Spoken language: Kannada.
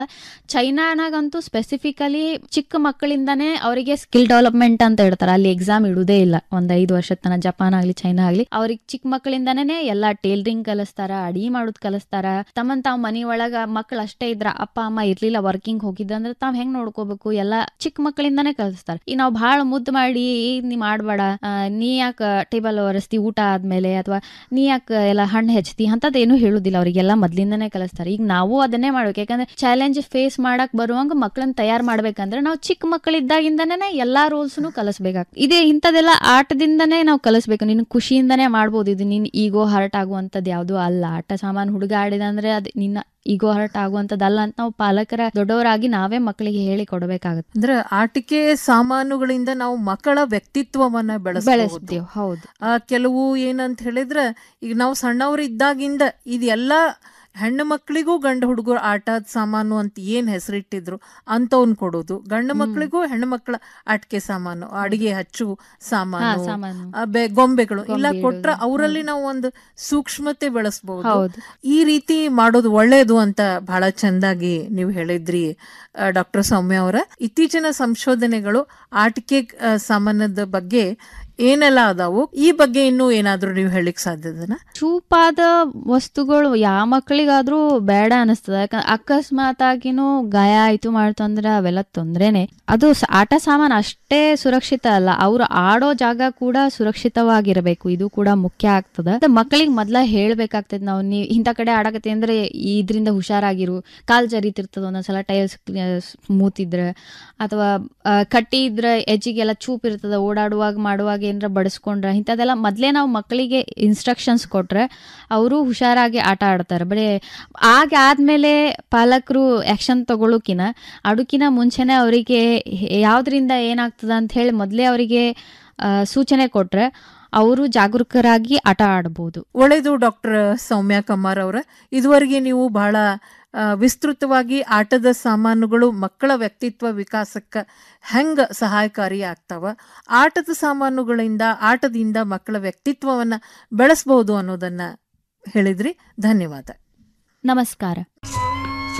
ಚೈನಾನಾಗಂತೂ ಸ್ಪೆಸಿಫಿಕಲಿ ಚಿಕ್ಕ ಮಕ್ಕಳಿಂದಾನೇ ಅವರಿಗೆ ಸ್ಕಿಲ್ ಡೆವಲಪ್ಮೆಂಟ್ ಅಂತ ಹೇಳ್ತಾರೆ ಅಲ್ಲಿ ಎಕ್ಸಾಮ್ ಇಡುದೇ ಇಲ್ಲ ಒಂದ್ ಐದು ವರ್ಷದ ತನ ಜಪಾನ್ ಆಗ್ಲಿ ಚೈನಾ ಆಗ್ಲಿ ಅವ್ರಿಗೆ ಚಿಕ್ಕ ಮಕ್ಕಳಿಂದಾನೇ ಎಲ್ಲಾ ಟೇಲರಿಂಗ್ ಕಲಿಸ್ತಾರ ಅಡಿಗೆ ಮಾಡೋದ್ ಕಲಿಸ್ತಾರ ತಮ್ಮನ್ ತಾವ್ ಮನಿ ಒಳಗ ಮಕ್ಳು ಅಷ್ಟೇ ಇದ್ರ ಅಪ್ಪ ಅಮ್ಮ ಇರ್ಲಿಲ್ಲ ವರ್ಕಿಂಗ್ ಹೋಗಿದ್ದ ಅಂದ್ರೆ ತಾವ್ ಹೆಂಗ್ ನೋಡ್ಕೋಬೇಕು ಎಲ್ಲಾ ಚಿಕ್ಕ ಮಕ್ಕಳಿಂದಾನೇ ಕಲಿಸ್ತಾರ ಈಗ ನಾವ್ ಬಹಳ ಮುದ್ದು ಮಾಡಿ ಈಗ ನೀ ಮಾಡ್ಬೇಡ ಆ, ನೀ ಯಾಕ ಟೇಬಲ್ ಒರೆಸ್ತಿ ಊಟ ಆದ್ಮೇಲೆ ಅಥವಾ ನೀ ಯಾಕ ಎಲ್ಲ ಹಣ್ಣು ಹೆಚ್ಚತಿ ಅಂತದ್ ಏನು ಹೇಳುದಿಲ್ಲ ಅವ್ರಿಗೆಲ್ಲ ಮೊದ್ಲಿಂದಾನೇ ಕಲಿಸ್ತಾರೆ ಈಗ ನಾವು ಅದನ್ನೇ ಮಾಡ್ಬೇಕು ಯಾಕಂದ್ರೆ ಚಾಲೆಂಜ್ ಫೇಸ್ ಮಾಡಕ್ ಬರುವಂಗ ಮಕ್ಕಳನ್ನ ತಯಾರ್ ಮಾಡ್ಬೇಕಂದ್ರೆ ನಾವು ಚಿಕ್ಕ ಮಕ್ಕಳಿದ್ದಾಗಿಂದನೇ ಎಲ್ಲಾ ರೂಲ್ಸ್ನು ಕಲಿಸ್ಬೇಕಾಗ್ತದೆ ಇದೇ ಇಂಥದೆಲ್ಲ ಆಟದಿಂದನೇ ನಾವು ಕಲಿಸ್ಬೇಕು ನಿನ್ ಖುಷಿಯಿಂದನೇ ಮಾಡ್ಬೋದು ಇದು ನಿನ್ ಈಗೋ ಹರ್ಟ್ ಆಗುವಂತದ್ದು ಯಾವ್ದು ಅಲ್ಲ ಆಟ ಸಾಮಾನು ಹುಡುಗ ಆಡಿದ ಅಂದ್ರೆ ಅದ್ ನಿನ್ನ ಈಗೋ ಹರ್ಟ್ ಆಗುವಂತದ್ದಲ್ಲ ಅಂತ ನಾವು ಪಾಲಕರ ದೊಡ್ಡವರಾಗಿ ನಾವೇ ಮಕ್ಕಳಿಗೆ ಹೇಳಿ ಕೊಡಬೇಕಾಗತ್ತೆ ಅಂದ್ರೆ ಆಟಿಕೆ ಸಾಮಾನುಗಳಿಂದ ನಾವು ಮಕ್ಕಳ ವ್ಯಕ್ತಿತ್ವವನ್ನ ಬೆಳೆಸಬಹುದು ಬೆಳೆಸ್ತೀವಿ ಹೌದು ಆ ಕೆಲವು ಏನಂತ ಹೇಳಿದ್ರೆ ಈಗ ನಾವು ಸಣ್ಣವ್ರು ಇದ್ದಾಗಿಂದ ಇದೆಲ್ಲ ಹೆಣ್ಣು ಮಕ್ಕಳಿಗೂ ಗಂಡು ಹುಡುಗರು ಆಟದ ಸಾಮಾನು ಅಂತ ಏನ್ ಹೆಸರಿಟ್ಟಿದ್ರು ಅಂತವನ್ ಕೊಡೋದು ಗಂಡು ಮಕ್ಕಳಿಗೂ ಹೆಣ್ಣು ಮಕ್ಕಳ ಆಟಿಕೆ ಸಾಮಾನು ಅಡಿಗೆ ಹಚ್ಚು ಹಾ ಸಾಮಾನು ಸಾಮಾನು ಆ ಬೆ- ಗೊಂಬೆಗಳು ಇಲ್ಲ ಗೊಂಬೆ ಕೊಟ್ರ ಇಡೋದು. ಅವರಲ್ಲಿ ನಾವು ಒಂದು ಸೂಕ್ಷ್ಮತೆ ಬೆಳೆಸಬಹುದು ಹೌದು ಈ ರೀತಿ ಮಾಡೋದು ಒಳ್ಳೇದು ಅಂತ ಬಹಳ ಚಂದಾಗಿ ನೀವು ಹೇಳಿದ್ರಿ ಡಾಕ್ಟರ್ ಸೌಮ್ಯ ಅವರ ಇತ್ತೀಚಿನ ಸಂಶೋಧನೆಗಳು ಆಟಿಕೆ ಆ, ಸಾಮಾನ್ಯದ ಬಗ್ಗೆ ಏನೆಲ್ಲ ಅದಾವು ಈ ಬಗ್ಗೆ ಇನ್ನೂ ಏನಾದ್ರೂ ನೀವು ಹೇಳಿಕ್ ಸಾಧ್ಯದನ ಚೂಪಾದ ವಸ್ತುಗಳು ಯಾವ ಮಕ್ಕಳಿಗಾದ್ರೂ ಬೇಡ ಅನಿಸ್ತದ ಯಾಕಂದ್ರೆ ಅಕಸ್ಮಾತ್ ಆಗಿನೂ ಗಾಯ ಆಯ್ತು ಮಾಡ್ತು ಅಂದ್ರೆ ಅವೆಲ್ಲ ತೊಂದ್ರೆನೆ ಅದು ಸ- ಆಟ ಸಾಮಾನು ಅಷ್ಟೇ ಸುರಕ್ಷಿತ ಅಲ್ಲ ಅವ್ರು ಆಡೋ ಜಾಗ ಕೂಡ ಸುರಕ್ಷಿತವಾಗಿರಬೇಕು ಇದು ಕೂಡ ಮುಖ್ಯ ಆಗ್ತದ ಮಕ್ಕಳಿಗೆ ಮೊದ್ಲ ಹೇಳ್ಬೇಕಾಗ್ತದ ನಾವು ನೀವ್ ಇಂಥ ಕಡೆ ಆಡಕತ್ತಿ ಅಂದ್ರೆ ಇದ್ರಿಂದ ಹುಷಾರಾಗಿರು ಕಾಲ್ ಜರಿತಿರ್ತದ ಒಂದೊಂದ್ಸಲ ಟೈಲ್ಸ್ ಸ್ಮೂತ್ ಇದ್ರೆ ಅಥವಾ ಆ, ಕಟ್ಟಿ ಇದ್ರೆ ಎಜ್ಜಿಗೆಲ್ಲ ಚೂಪ್ ಇರ್ತದ ಓಡಾಡುವಾಗ ಮಾಡುವಾಗ ಏನಾರ ಬಡಿಸ್ಕೊಂಡ್ರೆ ಇಂಥದ್ದೆಲ್ಲ ಮೊದ್ಲೇ ನಾವು ಮಕ್ಕಳಿಗೆ ಇನ್ಸ್ಟ್ರಕ್ಷನ್ಸ್ ಕೊಟ್ರೆ ಅವರು ಹುಷಾರಾಗಿ ಆಟ ಆಡ್ತಾರೆ ಬರೀ ಆಗ ಆದ್ಮೇಲೆ ಪಾಲಕರು ಆಕ್ಷನ್ ತಗೊಳ್ಳೋಕಿನ ಅಡುಕಿನ ಮುಂಚೆನೆ ಅವರಿಗೆ ಯಾವ್ದ್ರಿಂದ ಏನಾಗ್ತದ ಅಂತ ಹೇಳಿ ಮೊದಲೇ ಅವರಿಗೆ ಸೂಚನೆ ಕೊಟ್ರೆ ಅವರು ಜಾಗರೂಕರಾಗಿ ಆಟ ಆಡ್ಬೋದು ಒಳ್ಳೇದು ಡಾಕ್ಟರ್ ಸೌಮ್ಯ ಕಮ್ಮಾರ್ ಅವರ ಇದುವರೆಗೆ ನೀವು ಬಹಳ ಆ, ವಿಸ್ತೃತವಾಗಿ ಆಟದ ಸಾಮಾನುಗಳು ಮಕ್ಕಳ ವ್ಯಕ್ತಿತ್ವ ವಿಕಾಸಕ್ಕೆ ಹೆಂಗ ಸಹಾಯಕಾರಿ ಆಗ್ತಾವ ಆಟದ ಸಾಮಾನುಗಳಿಂದ ಆಟದಿಂದ ಮಕ್ಕಳ ವ್ಯಕ್ತಿತ್ವವನ್ನ ಬೆಳೆಸಬಹುದು ಅನ್ನೋದನ್ನ ಹೇಳಿದ್ರಿ ಧನ್ಯವಾದ ನಮಸ್ಕಾರ